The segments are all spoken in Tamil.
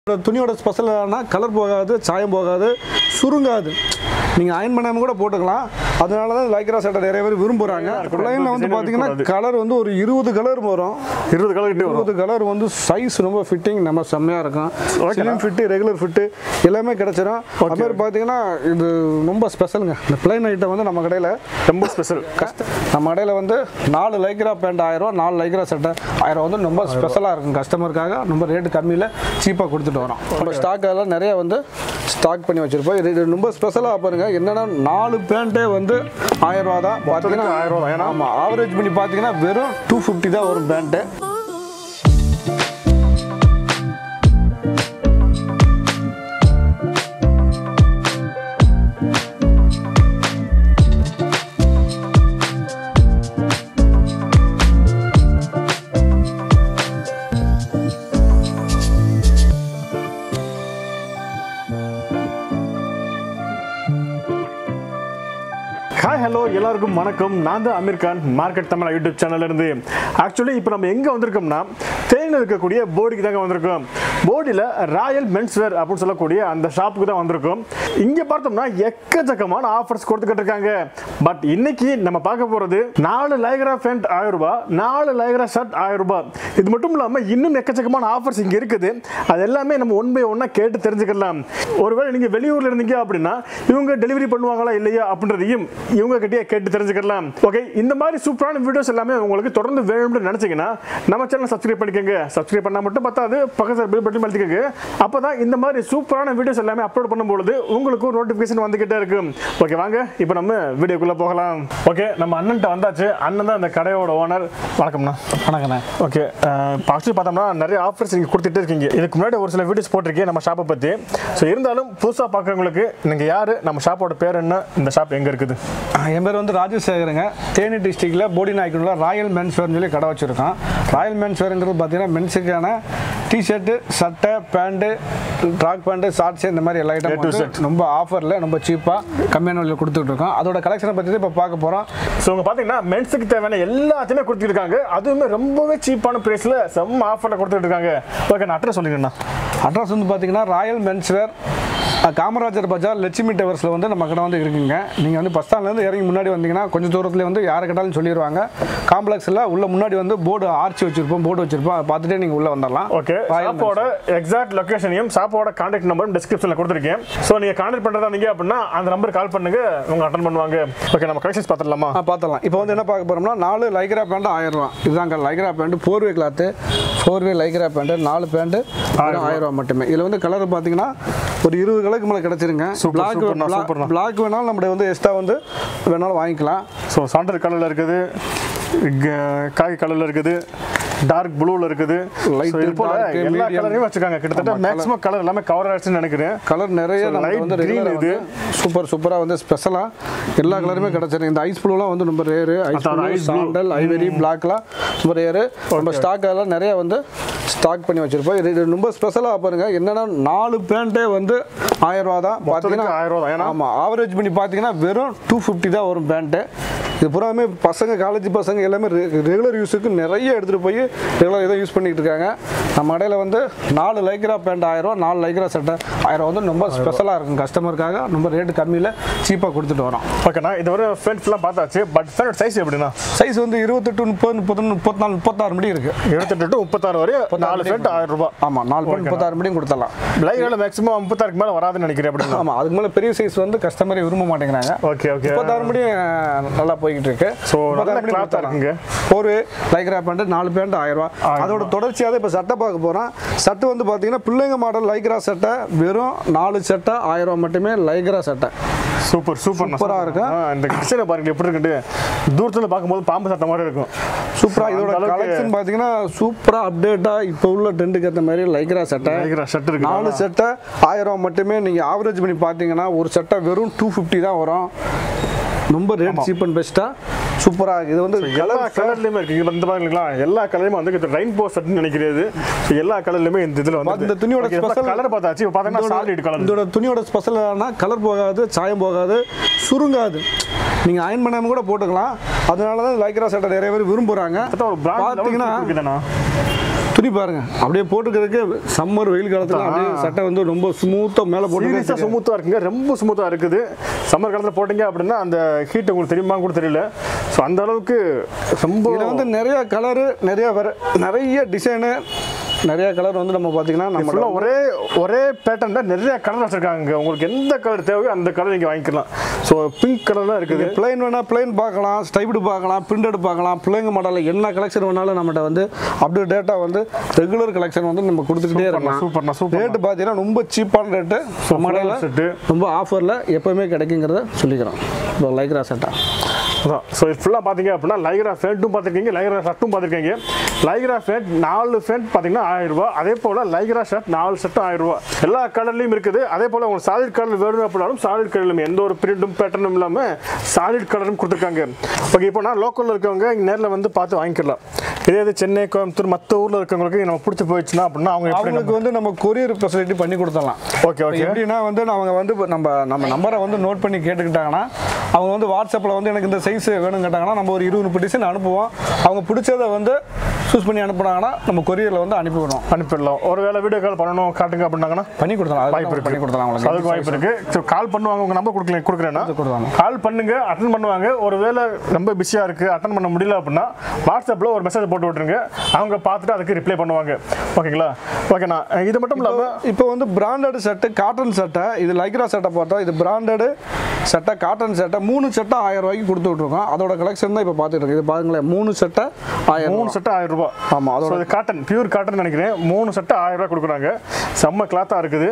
இந்த துணியோட ஸ்பெஷல் என்னன்னா கலர் போகாது சாயம் போகாது சுருங்காது நீங்கள் அயன் பண்ணாமல் கூட போட்டுக்கலாம் அதனால தான் லைக்ரா சட்டை நிறைய பேர் விரும்புகிறாங்க லைனில் வந்து பார்த்தீங்கன்னா கலர் வந்து ஒரு இருபது கலர் வரும் இருபது கலர் கிட்டே வரும் இருபது கலர் வந்து சைஸ் ரொம்ப ஃபிட்டிங் நம்ம செம்மையாக இருக்கும் ஸ்லிம் ஃபிட்டு ரெகுலர் ஃபிட்டு எல்லாமே கிடைச்சிரும் அது மாதிரி பார்த்தீங்கன்னா இது ரொம்ப ஸ்பெஷலுங்க இந்த பிளைன் ஐட்டம் வந்து நம்ம கடையில் ரொம்ப ஸ்பெஷல் நம்ம கடையில் வந்து நாலு லைக்ரா பேண்ட் ஆயிரம் நாலு லைக்ரா சட்டை ஆயிரம் வந்து ரொம்ப ஸ்பெஷலாக இருக்கும் கஸ்டமருக்காக ரொம்ப ரேட்டு கம்மியில் சீப்பாக கொடுத்துட்டு வரோம் நம்ம ஸ்டாக் எல்லாம் நிறைய வந்து ஸ்டாக் பண்ணி வச்சிருப்போம் இது இது ரொம்ப ஸ்பெஷலாக பாருங்க என்னன்னா நாலு பேண்ட்டே வந்து ஆயிரம் ரூபா தான் பார்த்தீங்கன்னா ஆயிரம் ரூபா தான். ஏன்னா- ஆமாம் ஆவரேஜ் பண்ணி பார்த்தீங்கன்னா வெறும் டூ ஃபிஃப்டி தான் வரும் பேண்ட்டு ஹாய் ஹலோ எல்லாருக்கும் வணக்கம் நான் தான் அமீர் கான் மார்க்கெட் தமிழ் யூடியூப் சேனல்ல இருந்து ஆக்சுவலி இப்போ நம்ம எங்கே வந்திருக்கோம்னா தேனியில் இருக்கக்கூடிய போர்டுக்கு தாங்க வந்திருக்கோம் போர்டில் ராயல் மென்ஸ்வேர் அப்படின்னு சொல்லக்கூடிய அந்த ஷாப்புக்கு தான் வந்திருக்கோம் இங்கே பார்த்தோம்னா எக்கச்சக்கமான ஆஃபர்ஸ் கொடுத்துக்கிட்டு இருக்காங்க பட் இன்னைக்கு நம்ம பார்க்க போகிறது நாலு லைக்ரா ஃபேண்ட் ஆயிரம் ரூபாய் நாலு லைக்ரா ஷர்ட் ஆயிரம் ரூபாய் இது மட்டும் இல்லாமல் இன்னும் எக்கச்சக்கமான ஆஃபர்ஸ் இங்கே இருக்குது அது எல்லாமே நம்ம ஒன் பை ஒன்னாக கேட்டு தெரிஞ்சுக்கலாம் ஒருவேளை நீங்கள் வெளியூரில் இருந்தீங்க அப்படின்னா இவங்க டெலிவரி பண்ணுவாங்களா இல்லையா அப்படின்றதையும் இவங்க கிட்டயே கேட்டு தெரிஞ்சுக்கலாம் ஓகே இந்த மாதிரி சூப்பரான வீடியோஸ் எல்லாமே உங்களுக்கு தொடர்ந்து வேணும்னு நினைச்சீங்கன்னா நம்ம சேனல் சப்ஸ்கிரைப் பண்ணிக்கோங்க சப்ஸ்கிரைப் பண்ணால் மட்டும் பத்தாது பக்கத்தில் பில் பட்டன் அழுத்திக்கோங்க அப்போ தான் இந்த மாதிரி சூப்பரான வீடியோஸ் எல்லாமே அப்லோட் பண்ணும்பொழுது உங்களுக்கு நோட்டிஃபிகேஷன் வந்துகிட்டே இருக்கும் ஓகே வாங்க இப்போ நம்ம வீடியோக்குள்ளே போகலாம் ஓகே நம்ம அண்ணன்ட்ட வந்தாச்சு அண்ணன் தான் இந்த கடையோட ஓனர் வணக்கம்ண்ணா வணக்கண்ணே ஓகே இப்போ ஆக்சுவலி பார்த்தோம்னா நிறைய ஆஃபர்ஸ் நீங்கள் கொடுத்துட்டே இருக்கீங்க இதுக்கு முன்னாடி ஒரு சில வீடியோஸ் போட்டிருக்கீங்க நம்ம ஷாப்பை பற்றி ஸோ இருந்தாலும் புதுசாக பார்க்குறவங்களுக்கு நீங்கள் யார் நம்ம ஷாப்போட பேர் என்ன இந்த ஷாப் எங்கே இருக்குது என் பேர் வந்து ராஜசேகருங்க தேனி டிஸ்ட்ரிக்டில் போடி நாய்க்குள்ள ராயல் மென்ஸ் வேர்னு சொல்லி கடை வச்சுருக்கோம் ராயல் மென்ஸ் வேருங்கிறது பார்த்தீங்கன்னா மென்ஸுக்கான டிஷர்ட்டு சட்டை பேண்ட்டு ட்ராக் பேண்ட்டு ஷார்ட்ஸ் இந்த மாதிரி எல்லா A to ஐட்டம் Z. ரொம்ப ஆஃபரில் ரொம்ப சீப்பாக கம்மியான விலையில் கொடுத்துட்டு இருக்கோம் அதோட கலெக்ஷனை பற்றி தான் இப்போ பார்க்க போகிறோம் ஸோ உங்க பார்த்தீங்கன்னா மென்ஸுக்கு தேவையான எல்லாத்தையுமே கொடுத்துருக்காங்க அதுவுமே ரொம்பவே சீப்பான ப்ரைஸில் செம்ம ஆஃபரில் கொடுத்துட்டு இருக்காங்க ஓகே நான் அட்ரஸ் சொல்லிடுங்கண்ணா அட்ரஸ் வந்து பார்த்தீங்கன்னா Royal Men's Wear ah, Kamarajar Bazaar Lakshmi டவர்ஸில் வந்து நம்ம கடை வந்து இருக்குங்க நீங்கள் வந்து பஸ் ஸ்டாண்ட்லேருந்து இறங்கி முன்னாடி வந்தீங்கன்னா கொஞ்சம் தூரத்துல வந்து யாரை கேட்டாலும் சொல்லிடுவாங்க காம்ப்ளெக்ஸில் உள்ள முன்னாடி வந்து போர்டு ஆர்ச்சி வச்சிருப்போம் போர்டு வச்சிருப்போம் அதை பார்த்துட்டே நீங்கள் உள்ளே வந்துடலாம் ஓகே Royal ஷாப்போட எக்ஸாக்ட் லொகேஷனையும் ஷாப்போட கான்டாக்ட் நம்பரும் டிஸ்கிரிப்ஷனில் கொடுத்துருக்கேன் ஸோ நீங்கள் கான்டாக்ட் பண்ணுறதா இருந்தீங்க அப்படின்னா அந்த நம்பர் கால் பண்ணுங்க உங்க அட்டன் பண்ணுவாங்க ஓகே நம்ம கலெக்ஷன்ஸ் பார்த்துடலாமா ஆ பார்த்துடலாம் இப்போ வந்து என்ன பார்க்க போகிறோம்னா நாலு லைக்ரா பேண்ட் ஆயிரம் ரூபா இதுதாங்க lycra pant four way cloth four way lycra pant நாலு பேண்ட் ஆயிரம் ரூபா மட்டுமே இதில் வந்து கலர் பார்த்தீங்கன்னா ஒரு இருபது கலருக்கு மேலே கிடச்சிருங்க Super, பிளாக் superண்ணா, superண்ணா. பிளாக் வேணாலும் நம்மகிட்ட வந்து எக்ஸ்ட்ரா வந்து வேணாலும் வாங்கிக்கலாம் ஸோ சாண்டல் கலரில் இருக்குது க- காக்கி கலரில் இருக்குது டார்க் ப்ளூவில் இருக்குது Light, So, இது போல dark, எல்லா medium. கலரையும் வச்சுருக்காங்க கிட்டத்தட்ட ஆமா, மேக்ஸிமம் கலர் எல்லாமே கவர் ஆயிடுச்சுன்னு நினைக்கிறேன் கலர் நிறைய So, நம்ம light வந்து green ரெகுலராக இது. இது சூப்பர் சூப்பராக வந்து ஸ்பெஷலாக எல்லா கலருமே கிடச்சிருக்கு இந்த ஐஸ் ப்ளூலாம் வந்து ரொம்ப ரேரு ஐஸ் அதான், blue ice blue. Sandal ivory பிளாக்லாம் ரொம்ப ரேரு நம்ம ஸ்டாக் எல்லாம் நிறைய வந்து ஸ்டாக் பண்ணி வச்சிருப்போம் இது இது ரொம்ப ஸ்பெஷலாக பாருங்க என்னன்னா நாலு பேண்ட்டே வந்து ஆயிரம் ரூபா தான் மொத்தத்துக்கு பார்த்தீங்கன்னா ஆயிரம் ரூபா தான். ஏன்னா ஆமாம் ஆவரேஜ் பண்ணி பார்த்தீங்கன்னா வெறும் டூ ஃபிஃப்டி தான் வரும் பேண்ட்டு இது பூராமே பசங்க காலேஜ் பசங்க எல்லாமே ரெகுலர் யூஸுக்கு நிறைய எடுத்துகிட்டு போய் ரெகுலர் இதை யூஸ் பண்ணிட்டு இருக்காங்க நம்ம கடையில் வந்து நாலு லைக்ரா பேண்ட் ஆயிரம் நாலு லைக்ரா சட்டை ஆயிரம் வந்து ரொம்ப ஸ்பெஷலாக இருக்கும் கஸ்டமருக்காக ரொம்ப ரேட்டு கம்மியில் சீப்பாக கொடுத்துட்டு வரோம் ஓகேண்ணா இது வரை ஃபேண்ட் ஃபுல்லாக பார்த்தாச்சு பட் ஃபேனோட சைஸ் எப்படிண்ணா சைஸ் வந்து இருபத்தெட்டு முப்பது முப்பத்தொன்று முப்பத்தினாலு முப்பத்தாறு மணி இருக்குது இருபத்தெட்டு டு முப்பத்தாறு வரை நாலு ஃபேண்ட் ஆயிரம் ரூபாய் ஆமாம் நாலு பேண்ட் முப்பத்தாறு மணியும் கொடுத்துடலாம் லைவ்ல மேக்ஸிமம் முப்பத்தாறுக்கு மேலே வராதுன்னு நினைக்கிறேன் அப்படின்னா ஆமாம் அதுக்கு மேலே பெரிய சைஸ் வந்து கஸ்டமரே விரும்ப மாட்டேங்கிறாங்க ஓகே ஓகே முப்பத்தாறு மணி அஹ், நல்லா போய்கிட்டு இருக்கு So, நல்ல cloth ஆ இருக்குங்க. ஒரு லைக்ரா பேண்ட் நாலு பேண்ட் ஆயிரம் ரூபா ஆயிரம் அதோட தொடர்ச்சியாக இப்போ சட்டை பார்க்க போகிறோம் சட்டை வந்து பார்த்தீங்கன்னா பிள்ளைங்க மாடல் லைக்ரா சட்டை வெறும் நாலு சட்டை ஆயிரம் ரூபா மட்டுமே லைக்ரா சட்டை சூப்பர் சூப்பர் சூப்பரா இருக்கு. இந்த கிச்சனை பாருங்க எப்படி இருக்குட்டு தூரத்துல பார்க்கும்போது பாம்பு சட்ட மாதிரி இருக்கும் சூப்பராக இதோட அந்த அளவுக்கு கலெக்ஷன் பார்த்தீங்கன்னா சூப்பராக அப்டேட்டாக இப்போ உள்ள ட்ரெண்டுக்கு ஏற்ற மாதிரி லைக்ரா சட்டை லைக்ரா shirt இருக்கு. நாலு சட்டை ஆயிரம் ரூபா மட்டுமே நீங்கள் ஆவரேஜ் பண்ணி பார்த்தீங்கன்னா ஒரு சட்டை வெறும் டூ ஃபிஃப்டி தான் வரும் ரொம்ப ரேட் சீப் அண்ட் பெஸ்ட்டாக சூப்பராக இது வந்து எல்லா கலர் கலர்லயுமே இருக்கு இங்க வந்து பாருங்களா எல்லா கலருமே வந்து ரெயின்போ செட்னு நினைக்கிறது So, எல்லா கலர்லயுமே இந்த இதுல வந்து இந்த துணியோட special- கலர் பார்த்தாச்சு இப்போ பார்த்தீங்கன்னா சாலிட் கலர் இதோட துணியோட ஸ்பெஷல் என்னன்னா கலர் போகாது சாயம் போகாது சுருங்காது நீங்கள் அயன் பண்ணாமல் கூட போட்டுக்கலாம் அதனால தான் லைக்ரா சட்டை நிறைய பேர் விரும்புகிறாங்க ஒரு பிராண்ட் பார்த்தீங்கன்னா இருக்குதுண்ணா துணி பாருங்க அப்படியே போட்டுக்கிறதுக்கு சம்மர் வெயில் காலத்துல அப்படியே சட்டை வந்து ரொம்ப ஸ்மூத்தா மேல சீரியஸாக போட்டு ஸ்மூத்தாக இருக்குங்க ரொம்ப ஸ்மூத்தாக இருக்குது சம்மர் காலத்தில் போட்டீங்க அப்படின்னா அந்த ஹீட் உங்களுக்கு தெரியுமான்னு கூட தெரியல ஸோ அந்த அளவுக்கு ரொம்ப இதுல வந்து நிறைய கலரு நிறைய வெர- நிறைய டிசைனு நிறைய கலர் வந்து நம்ம பாத்தீங்கன்னா நம்ம ஃபுல்லாக ஒரே ஒரே பேட்டர்னில் நிறைய கலர் வச்சுருக்காங்க உங்களுக்கு எந்த கலர் தேவையோ அந்த கலர் நீங்கள் வாங்கிக்கலாம் ஸோ பிங்க் கலர்லாம் இருக்குது பிளைன் வேணா பிளைன் பார்க்கலாம் ஸ்டைப்டு பார்க்கலாம் பிரிண்டட் பார்க்கலாம் பிள்ளைங்க மாடலில் என்ன கலெக்ஷன் வேணாலும் நம்மகிட்ட வந்து அப்படியே டேட்டா வந்து ரெகுலர் கலெக்ஷன் வந்து நம்ம கொடுத்துக்கிட்டே இருக்கலாம் சூப்பர்ண்ணா சூப்பர் ரேட்டு பார்த்தீங்கன்னா ரொம்ப சீப்பான ரேட்டு நம்மடையில் செட்டு ரொம்ப ஆஃபரில் எப்போவுமே கிடைக்குங்கிறத சொல்லிக்கிறோம் இப்போ லைக்ரா செட்டா அதான் ஸோ இது ஃபுல்லாக பார்த்தீங்க அப்படின்னா லைக்ரா ஃபேண்ட்டும் பார்த்துருக்கீங்க லைக்ரா ஷர்ட்டும் பார்த்துருக்கீங்க லைக்ரா ஃபேண்ட் நாலு ஃபேண்ட் பார்த்தீங்கன்னா ஆயிரம் ரூபாய் அதே போல் லைக்ரா ஷர்ட் நாலு ஷர்ட்டும் ஆயிரம் ரூபாய் எல்லா கலர்லையும் இருக்குது அதே போல் உங்களுக்கு சாலிட் கலர் வேணும் அப்படின்னாலும் சாலிட் கலர்லையும் எந்த ஒரு பிரிண்டும் பேட்டர்னும் இல்லாமல் சாலிட் கலரும் கொடுத்துருக்காங்க ஓகே இப்போ நான் லோக்கலில் இருக்கவங்க இங்கே நேரில் வந்து பார்த்து வாங்கிக்கலாம் இதே இது சென்னை கோயம்புத்தூர் மற்ற ஊரில் இருக்கவங்களுக்கு நம்ம பிடிச்சி போயிடுச்சுன்னா அப்படின்னா அவங்க எப்படி அவங்களுக்கு வந்து நம்ம கொரியர் ஃபெசிலிட்டி பண்ணி கொடுத்துடலாம் ஓகே ஓகே எப்படின்னா வந்து அவங்க வந்து இப்ப நம்ம நம்ம நம்பரை வந்து நோட் பண்ணி கேட்டுக்கிட்டாங்கன்னா அவங்க வந்து வாட்ஸ்அப்பில் வந்து எனக்கு இந்த சைஸ் வேணும் கேட்டாங்கன்னா நம்ம ஒரு இருபது முப்பது டிசைன் அனுப்புவோம் அவங்க பிடிச்சதை வந்து சூஸ் பண்ணி அனுப்புனாங்கன்னா நம்ம கொரியரில் வந்து அனுப்பி விடுவோம் அனுப்பிடலாம் ஒருவேளை வீடியோ கால் பண்ணணும் காட்டுங்க அப்படின்னாங்கன்னா பண்ணி கொடுத்தலாம் அது வாய்ப்பு நம்ம இருக்கு பண்ணி கொடுத்தலாம் அதுக்கு அவங்களுக்கு வாய்ப்பு இருக்கு ஸோ கால் பண்ணுவாங்க உங்க நம்பர் கொடுக்கல கொடுக்குறேன்னா கொடுத்தாங்க கால் பண்ணுங்க அட்டன் பண்ணுவாங்க ஒருவேளை ரொம்ப பிஸியா இருக்கு அட்டன் பண்ண முடியல அப்படின்னா வாட்ஸ்அப்ல ஒரு மெசேஜ் போட்டு விட்டுருங்க அவங்க பார்த்துட்டு அதுக்கு ரிப்ளை பண்ணுவாங்க ஓகேங்களா ஓகேண்ணா இது மட்டும் இல்லாம இப்போ வந்து பிராண்டட் சட்டை காட்டன் சட்டை இது லைக்ரா சட்டை பார்த்தோம் இது பிராண்டடு சட்டை காட்டன் சட்டை மூணு சட்டை ஆயிரம் ரூபாய்க்கு கொடுத்து விட்ருக்கோம் அதோட கலெக்ஷன் தான் இப்போ பார்த்துட்டு இருக்கோம் இது பாருங்களேன் மூணு சட்டை ஆயிரம் மூணு சட்டை ஆயிரம் ரூபாய் ஆமாம் அதோட ஸோ இது காட்டன் பியூர் காட்டன் நினைக்கிறேன் மூணு சட்டை ஆயிரம் ரூபாய் கொடுக்குறாங்க செம்ம கிளாத்தா இருக்குது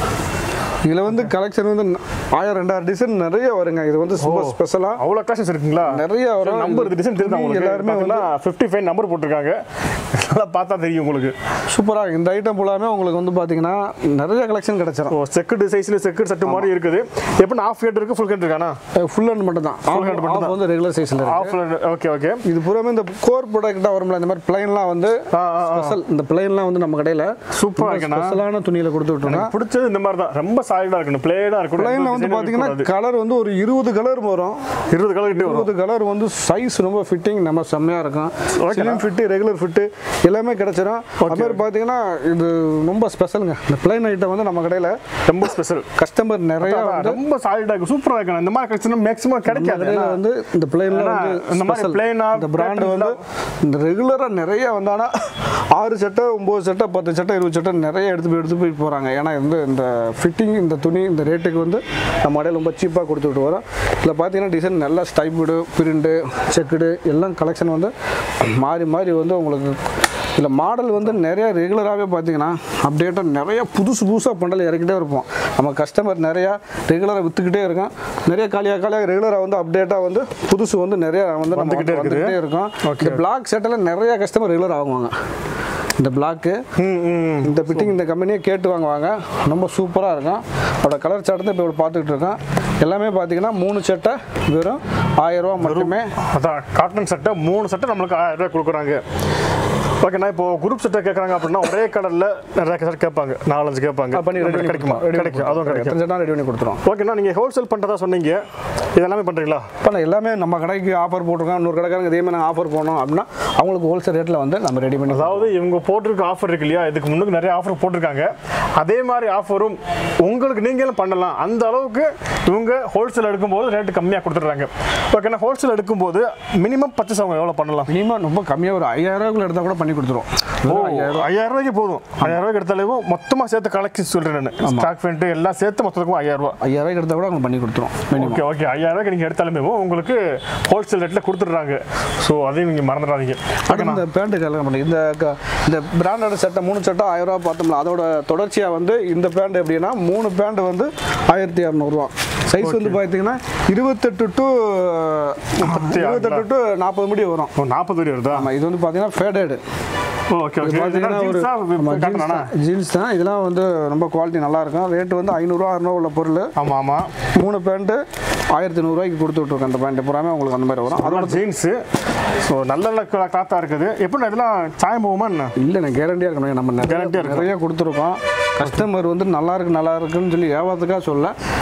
இதில் வந்து கலெக்ஷன் வந்து ஆயிரம் ரெண்டாயிரம் டிசைன் நிறைய வருங்க இது வந்து ரொம்ப ஸ்பெஷலாக அவ்வளோ கிளாஸஸ் இருக்குங்களா நிறைய வரும் நம்பர் டிசைன் தெரியுது உங்களுக்கு எல்லாருமே எல்லாருமே ஃபிஃப்டி ஃபைவ் நம்பர் போட்டிருக்காங்க நல்லா பார்த்தா தெரியும் உங்களுக்கு சூப்பராக இந்த ஐட்டம் ஃபுல்லாமே உங்களுக்கு வந்து பார்த்தீங்கன்னா நிறைய கலெக்ஷன் கிடைச்சிரும் ஓ செக்குடு சைஸ்ல செக்குடு சட்டு மாதிரி இருக்குது எப்படி ஆஃப் ஹேட் இருக்கு ஃபுல் ஹேட் இருக்கானா ஃபுல் ஹேண்ட் மட்டும் தான் Full hand மட்டும் ஆஃப் வந்து ரெகுலர் சைஸில் இருக்கு ஆஃப் ஓகே ஓகே இது பூராமே இந்த கோர் ப்ராடக்டாக வரும்ல இந்த மாதிரி பிளைன்லாம் வந்து ஆ, ஆ, ஆ. ஸ்பெஷல் இந்த பிளைன்லாம் வந்து நம்ம கடையில் சூப்பரா இருக்குண்ணா. ஸ்பெஷலான துணியில் கொடுத்து விட்டோம்னா எனக்கு பிடிச்சது இந்த மாதிரி தான் ரொம்ப சாலிடா இருக்கணும் பிளேடா இருக்கணும் பிளைனில் எந்த வந்து design பார்த்தீங்கன்னா இருக்கக்கூடாது. கலர் வந்து ஒரு இருபது கலர் வரும் இருபது கலர் கிட்டே வரும் இருபது கலர் வந்து சைஸ் ரொம்ப ஃபிட்டிங் நம்ம செம்மையாக இருக்கும் Okay. Slim fit regular fit எல்லாமே கிடைச்சிரும் அது மாதிரி பார்த்தீங்கன்னா இது ரொம்ப ஸ்பெஷலுங்க இந்த பிளைன் ஐட்டம் வந்து நம்ம கடையில் ரொம்ப ஸ்பெஷல் கஸ்டமர் நிறைய வந்து ரொம்ப சாலிடா இருக்கு சூப்பரா இருக்கு இந்த மாதிரி கலெக்ஷன் மேக்ஸிமம் நம்ம கிடைக்காது கடையில் ஏன்னா, வந்து இந்த பிளைன்ல ஏன்னா, வந்து இந்த மாதிரி special. plain ஆ, இந்த பிராண்ட் pattern வந்து இந்த ரெகுலராக நிறைய வந்தானா ஆறு சட்டை ஒம்பது சட்டை பத்து சட்டை இருபது சட்டை நிறைய எடுத்து போய் எடுத்து போய் போகிறாங்க ஏன்னா வந்து இந்த ஃபிட்டிங் இந்த துணி இந்த ரேட்டுக்கு வந்து நம்ம கடையில் ரொம்ப சீப்பாக கொடுத்துட்டு வரோம் இதில் பார்த்தீங்கன்னா டிசைன் நல்லா ஸ்டைப்டு பிரிண்டு செக்குடு எல்லாம் கலெக்ஷன் வந்து மாறி மாறி வந்து உங்களுக்கு இதில் மாடல் வந்து நிறைய ரெகுலராகவே பார்த்தீங்கன்னா அப்டேட்டாக நிறைய புதுசு புதுசாக பண்டல் இறக்கிட்டே இருப்போம் நம்ம கஸ்டமர் நிறையா ரெகுலராக விற்றுக்கிட்டே இருக்கோம் நிறைய காலியாக காலியாக ரெகுலராக வந்து அப்டேட்டாக வந்து புதுசு வந்து நிறைய வந்து நம்ம வந்துக்கிட்டே வந்து இருக்குது. வந்துக்கிட்டே இருக்கோம் Okay. இந்த பிளாக் செட்டில் நிறைய கஸ்டமர் ரெகுலர் ஆகுவாங்க இந்த பிளாக்கு ம், ம். இந்த ஃபிட்டிங் இந்த கம்பெனியை கேட்டு வாங்குவாங்க ரொம்ப சூப்பராக இருக்கும் அதோட கலர் சார்ட் தான் இப்போ பார்த்துக்கிட்டு இருக்கோம் எல்லாமே பார்த்தீங்கன்னா மூணு சட்டை வெறும் ஆயிரம் ரூபா மட்டுமே அதான் காட்டன் சட்டை மூணு சட்டை நம்மளுக்கு ஆயிரம் ரூபாய் கொடுக்குறாங்க ஓகேண்ணா இப்போ குரூப் சட்டை கேட்குறாங்க அப்படின்னா ஒரே கடலில் நிறைய சட்டை கேட்பாங்க நாலஞ்சு கேட்பாங்க பண்ணி ரெடி பண்ணி கிடைக்குமா கிடைக்கும் அதுவும் கிடைக்கும் எத்தனை சட்டை ரெடி பண்ணி கொடுத்துருவோம் ஓகேண்ணா நீங்கள் ஹோல்சேல் பண்ணுறதா சொன்னீங்க இதெல்லாமே பண்ணுறீங்களா பண்ண எல்லாமே நம்ம கடைக்கு ஆஃபர் போட்டிருக்கோம் இன்னொரு கடைக்காரங்க இதே மாதிரி ஆஃபர் போனோம் அப்படின்னா அவங்களுக்கு ஹோல்சேல் ரேட்டில் வந்து நம்ம ரெடி பண்ணி அதாவது இவங்க போட்டிருக்க ஆஃபர் இருக்கு இல்லையா இதுக்கு முன்னுக்கு நிறைய ஆஃபர் போட்டிருக்காங்க அதே மாதிரி ஆஃபரும் உங்களுக்கு நீங்களும் பண்ணலாம் அந்த அளவுக்கு இவங்க ஹோல்சேல் எடுக்கும்போது ரேட்டு கம்மியாக கொடுத்துட்றாங்க ஓகேண்ணா ஹோல்சேல் எடுக்கும்போது மினிமம் பர்ச்சேஸ் அவங்க எவ்வளோ பண்ணலாம் மினிமம் ரொம்ப கம்மியாக ஒரு ஐயாயிரம் ரூபாய்க்குள்ள எடுத்தால் கூட பண்ணி கொடுத்துருவோம் ஓ வெறும் ஐயாயிரம் ஐயாயிரம் ரூபாய்க்கு போதும் ஐயாயிரம் ரூபாய்க்கு எடுத்தாலே மொத்தமாக சேர்த்து கலெக்ஷன் சொல்கிறேன் நான் ஸ்டாக் ஃபென்ட்டு எல்லாம் சேர்த்து மொத்தத்துக்கும் ஐயாயிரம் ரூபாய் ஐயாயிரம் ரூபாய்க்கு எடுத்தால் கூட அவங்க பண்ணி கொடுத்துருவோம் மினிமம் ஓகே ஓகே ஐயாயிரம் ரூபாய்க்கு நீங்கள் எடுத்தாலுமே உங்களுக்கு ஹோல்சேல் ரேட்டில் கொடுத்துட்றாங்க ஸோ அதையும் நீங்கள் மறந்துடாதீங்க அடுத்து இந்த பேண்ட்டு கல்யாணம் பண்ணி இந்த க- இந்த பிராண்டட் சட்டை மூணு சட்டை ஆயிரம் ரூபா பார்த்தோம்ல அதோட தொடர்ச்சியாக வந்து இந்த பேண்ட் எப்படின்னா மூணு பேண்ட் வந்து ஆயிரத்தி இரநூறுவா சைஸ் வந்து பார்த்தீங்கன்னா இருபத்தெட்டு டு இருபத்தெட்டு டு நாற்பது முடி வரும் ஓ நாற்பது வரை வருதா ஆமாம் இது வந்து பார்த்தீங்கன்னா ஃபேடடு ஓகே ஓகே பார்த்தீங்கன்னா ஒரு காட்டுறானா ஜீன்ஸ் தான் இதெல்லாம் வந்து ரொம்ப குவாலிட்டி நல்லா இருக்கும் ரேட் வந்து ஐநூறுரூவா அறுநூறுவா உள்ள பொருள் ஆமாம் ஆமாம் மூணு பேண்ட்டு ஆயிரத்தி நூறுரூவாய்க்கு கொடுத்து விட்ருக்கோம் அந்த பேண்ட் பூராமே உங்களுக்கு அந்த மாதிரி வரும் அதோட அதோட ஜீன்ஸு ஸோ நல்ல நல்ல கிளாத்தாக இருக்குது எப்படி இதெல்லாம் சாயம் போகுமா என்ன இல்லை நான் கேரண்டியாக இருக்கணும் நம்ம Guarantee-ஆ நிறைய இருக்கும். நிறைய கொடுத்துருக்கோம் கஸ்டமர் வந்து நல்லா இருக்கு நல்லா இருக்குன்னு சொல்லி வியாபாரத்துக்காக சொல்ல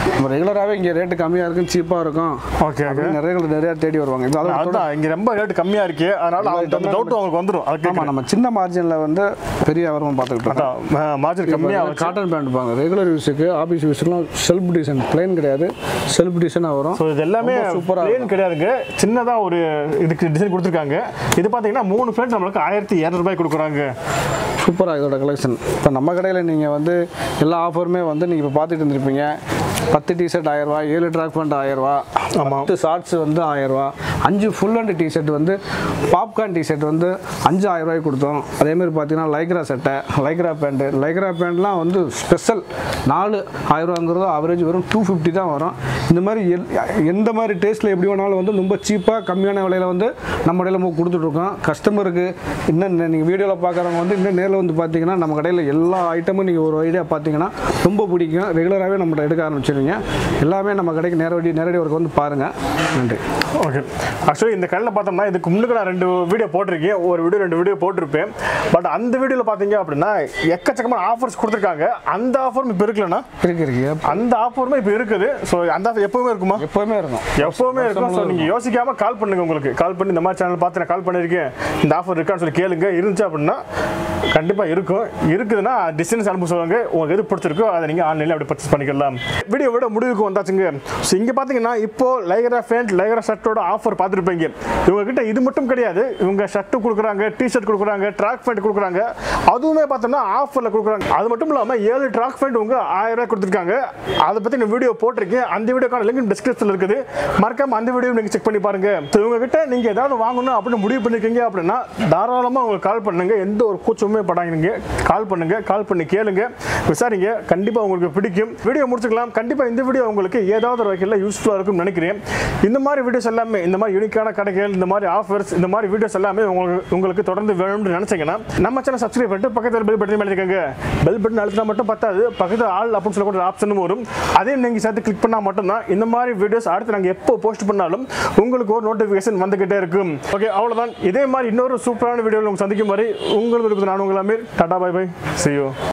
நம்ம ரெகுலராகவே இங்கே ரேட்டு கம்மியாக இருக்கும் சீப்பாக இருக்கும் ஓகே ஓகே அப்படின்னு நிறைய நிறைய தேடி வருவாங்க இது அதோட அதுதான் இங்க ரொம்ப ரேட் கம்மியா இருக்கு அதனால அந்த டவுட் உங்களுக்கு வந்துடும் அதுக்கு ஆமாம் நம்ம சின்ன மார்ஜினில் வந்து பெரிய வியாபாரம் பார்த்துக்கிட்டு இருக்கோம் அதான் மார்ஜின் கம்மியா வச்சு காட்டன் பேண்ட் பாங்க ரெகுலர் யூஸுக்கு ஆஃபீஸ் யூஸுக்குலாம் செல்ஃப் டிசைன் பிளைன் கிடையாது செல்ஃப் டிசைனாக வரும் ஸோ இது எல்லாமே சூப்பராக பிளேன் கிடையாதுங்க சின்னதா ஒரு இதுக்கு டிசைன் கொடுத்துருக்காங்க இது பார்த்தீங்கன்னா மூணு ஃப்ரெண்ட்ஸ் நம்மளுக்கு ஆயிரத்தி இரநூறுபாய் கொடுக்குறாங்க சூப்பராக இதோட கலெக்ஷன் இப்போ நம்ம கடையில் நீங்கள் வந்து எல்லா ஆஃபருமே வந்து நீங்கள் இப்போ பார்த்துட்டு இருந்திருப்பீங்க பத்து டிஷர்ட் ஆயிரரூவா ஏழு ட்ராக் பேண்ட் ஆயிரரூவா ஆமாம். பத்து ஷார்ட்ஸ் வந்து ஆயிரரூவா அஞ்சு ஃபுல் அண்ட் டிஷர்ட் வந்து பாப்கார்ன் டிஷர்ட் வந்து அஞ்சு ஆயிரரூவாய்க்கு கொடுத்தோம் அதேமாதிரி பார்த்தீங்கன்னா லைக்ரா சட்டை லைக்ரா பேண்ட்டு லைக்ரா பேண்ட்லாம் வந்து ஸ்பெஷல் நாலு ஆயிரரூவாங்கிறது அவரேஜ் வரும் டூ ஃபிஃப்டி தான் வரும் இந்த மாதிரி எல் எந்த மாதிரி டேஸ்ட்டில் எப்படி வேணாலும் வந்து ரொம்ப சீப்பாக கம்மியான விலையில் வந்து நம்ம கடையில் நம்ம கொடுத்துட்ருக்கோம் கஸ்டமருக்கு இன்னும் நீங்கள் வீடியோவில் பார்க்குறவங்க வந்து இன்னும் நேரில் வந்து பார்த்தீங்கன்னா நம்ம கடையில் எல்லா ஐட்டமும் நீங்கள் ஒரு ஐடியா பார்த்தீங்கன்னா ரொம்ப பிடிக்கும் ரெகுலராகவே நம்மகிட்ட எடுக்க ஆரம்பிச்சிருவீங்க எல்லாமே நம்ம கடைக்கு நேரடி நேரடி ஒர்க் வந்து பாருங்கள் நன்றி ஓகே ஆக்சுவலி இந்த கடையில் பார்த்தோம்னா இதுக்கு முன்னுக்கு நான் ரெண்டு வீடியோ போட்டிருக்கேன் ஒரு வீடியோ ரெண்டு வீடியோ போட்டிருப்பேன் பட் அந்த வீடியோவில் பார்த்தீங்க அப்படின்னா எக்கச்சக்கமான ஆஃபர்ஸ் கொடுத்துருக்காங்க அந்த ஆஃபரும் இப்போ இருக்குல்லண்ணா இருக்கு இருக்கு அந்த ஆஃபருமே இப்போ இருக்குது ஸோ அந்த ஆஃபர் எப்பவுமே இருக்குமா எப்போவுமே இருக்கும் எப்பவுமே இருக்கும் ஸோ நீங்கள் யோசிக்காம கால் பண்ணுங்க உங்களுக்கு கால் பண்ணி இந்த மாதிரி சேனல் பார்த்து நான் கால் பண்ணியிருக்கேன் இந்த ஆஃபர் இருக்கான்னு சொல்லி கேளுங்க இருந்துச்சு அப்படின்னா கண்டிப்பாக இருக்கும் இருக்குதுன்னா டிஸ்டன்ஸ் அனுப்ப சொல்லுங்க உங்களுக்கு எது பிடிச்சிருக்கோ அதை நீங்கள் ஆன்லைனில் அப்படி பர்ச்சேஸ் பண்ணிக்கலாம் வீடியோ விட முடிவுக்கு வந்தாச்சுங்க ஸோ இங்கே பார்த்தீங்கன்னா இப்போ லைகரா ஃபேண்ட் லைகரா ஷர்ட்டோட ஆஃபர் பார்த்துருப்பீங்க இவங்க கிட்ட இது மட்டும் கிடையாது இவங்க ஷர்ட்டு கொடுக்குறாங்க டிஷர்ட் கொடுக்குறாங்க ட்ராக் பேண்ட் கொடுக்குறாங்க அதுவுமே பார்த்தோம்னா ஆஃபரில் கொடுக்குறாங்க அது மட்டும் இல்லாமல் ஏழு ட்ராக் பேண்ட் உங்க ஆயிரம் ரூபாய் கொடுத்துருக்காங்க அதை பற்றி நான் வீடியோ போட்டிருக்கேன் அந்த வீடியோக்கான லிங்க் டிஸ்கிரிப்ஷனில் இருக்குது மறக்காம அந்த வீடியோ நீங்கள் செக் பண்ணி பாருங்க So, இவங்க கிட்ட நீங்கள் ஏதாவது வாங்கணும் அப்படின்னு முடிவு பண்ணிருக்கீங்க அப்படின்னா தாராளமாக உங்களுக்கு கால் பண்ணுங்க எந்த ஒரு கூச்சமுமே படாதீங்க கால் பண்ணுங்க கால் பண்ணி கேளுங்க விசாரிங்க கண்டிப்பாக உங்களுக்கு பிடிக்கும் வீடியோ முடிச்சுக்கலாம் கண்டிப்பாக இந்த வீடியோ உங்களுக்கு ஏதாவது ஒரு வகையில் யூஸ்ஃபுல்லாக இருக்கும்னு நினைக்கிறேன் இந்த மாதிரி வீடியோஸ் எல்லாமே இந்த மாதிரி யூனிக்கான கடைகள் இந்த மாதிரி ஆஃபர்ஸ் இந்த மாதிரி வீடியோஸ் எல்லாமே உங்களுக்கு உங்களுக்கு தொடர்ந்து வேணும்னு நினைச்சீங்கன்னா நம்ம சேனல் சப்ஸ்கிரைப் பண்ணிட்டு பக்கத்தில் பெல் பட்டன் மேலே பெல் பட்டன் அழுத்தினா மட்டும் பத்தாது பக்கத்தில் ஆல் அப்படின்னு சொல்லக்கூடிய ஆப்ஷனும் வரும் அதையும் நீங்கள் சேர்த்து கிளிக் பண்ணால் மட்டும்தான் இந்த மாதிரி வீடியோஸ் அடுத்து நாங்கள் எப்போ போஸ்ட் பண்ணாலும் உங்களுக்கு ஒரு நோட்டிஃபிகேஷன் வந்துகிட்டே இருக்கும் ஓகே அவ்வளோதான் இதே மாதிரி இன்னொரு சூப்பரான வீடியோவில் உங்க சந்திக்கும் வரை உங்களுக்கு நான் உங்கள் Ameer tata bye bye see you